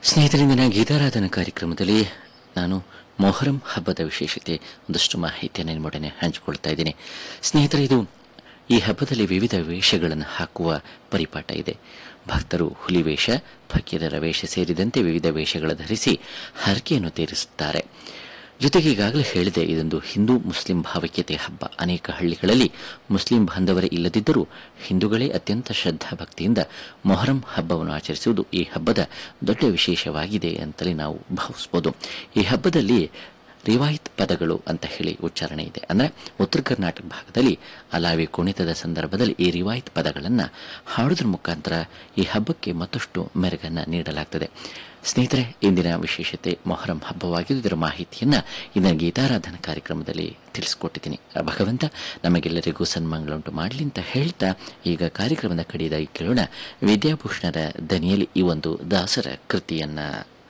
ಸ್ನೇಹಿತರಿಂದಿನ ಗೀತಾರಾಧನಾ ಕಾರ್ಯಕ್ರಮದಲ್ಲಿ ನಾನು ಮೊಹರಂ ಹಬ್ಬದ ವಿಶೇಷತೆ ಒಂದಷ್ಟು ಮಾಹಿತಿಯನ್ನು ನಿಮ್ಮೊಡನೆ ಹಂಚಿಕೊಳ್ತಾ ಇದ್ದೀನಿ ಸ್ನೇಹಿತರೆ ಇದು ಈ ಹಬ್ಬದಲ್ಲಿ ವಿವಿಧ ವೇಷಗಳನ್ನು ಹಾಕುವ ಪರಿಪಾಠ ಇದೆ ಭಕ್ತರು ಹುಲಿ ವೇಷ ಫಕೀರರ ವೇಷ ಸೇರಿದಂತೆ ವಿವಿಧ ವೇಷಗಳ ಧರಿಸಿ ಹರಕೆಯನ್ನು ತೀರಿಸುತ್ತಾರೆ ಜೊತೆಗೆ ಈಗಾಗಲೇ ಹೇಳಿದೆ ಇದೊಂದು ಹಿಂದೂ ಮುಸ್ಲಿಂ ಭಾವೈಕ್ಯತೆ ಹಬ್ಬ ಅನೇಕ ಹಳ್ಳಿಗಳಲ್ಲಿ ಮುಸ್ಲಿಂ ಬಾಂಧವರೇ ಇಲ್ಲದಿದ್ದರೂ ಹಿಂದೂಗಳೇ ಅತ್ಯಂತ ಶ್ರದ್ಧಾ ಭಕ್ತಿಯಿಂದ ಮೊಹರಂ ಹಬ್ಬವನ್ನು ಆಚರಿಸುವುದು ಈ ಹಬ್ಬದ ದೊಡ್ಡ ವಿಶೇಷವಾಗಿದೆ ಅಂತಲೇ ನಾವು ಭಾವಿಸ್ಬೋದು ಈ ಹಬ್ಬದಲ್ಲಿ ರಿವಾಯಿತ್ ಪದಗಳು ಅಂತ ಹೇಳಿ ಉಚ್ಚಾರಣೆ ಇದೆ ಅಂದರೆ ಉತ್ತರ ಕರ್ನಾಟಕ ಭಾಗದಲ್ಲಿ ಅಲಾವಿ ಕುಣಿತದ ಸಂದರ್ಭದಲ್ಲಿ ಈ ರಿವಾಯಿತ್ ಪದಗಳನ್ನು ಹಾಡೋದ್ರ ಮುಖಾಂತರ ಈ ಹಬ್ಬಕ್ಕೆ ಮತ್ತಷ್ಟು ಮೆರುಗನ್ನು ನೀಡಲಾಗ್ತದೆ ಸ್ನೇಹಿತರೆ ಇಂದಿನ ವಿಶೇಷತೆ ಮೊಹರಂ ಹಬ್ಬವಾಗಿದ್ದು ಇದರ ಮಾಹಿತಿಯನ್ನು ಇಂದಿನ ಗೀತಾರಾಧನಾ ಕಾರ್ಯಕ್ರಮದಲ್ಲಿ ತಿಳಿಸ್ಕೊಟ್ಟಿದ್ದೀನಿ ಆ ಭಗವಂತ ನಮಗೆಲ್ಲರಿಗೂ ಸನ್ಮಾನಗಳುಂಟು ಮಾಡಲಿ ಅಂತ ಹೇಳ್ತಾ ಈಗ ಕಾರ್ಯಕ್ರಮದ ಕಡೆಯದಾಗಿ ಕೇಳೋಣ ವಿದ್ಯಾಭೂಷಣರ ದನಿಯಲ್ಲಿ ಈ ಒಂದು ದಾಸರ ಕೃತಿಯನ್ನ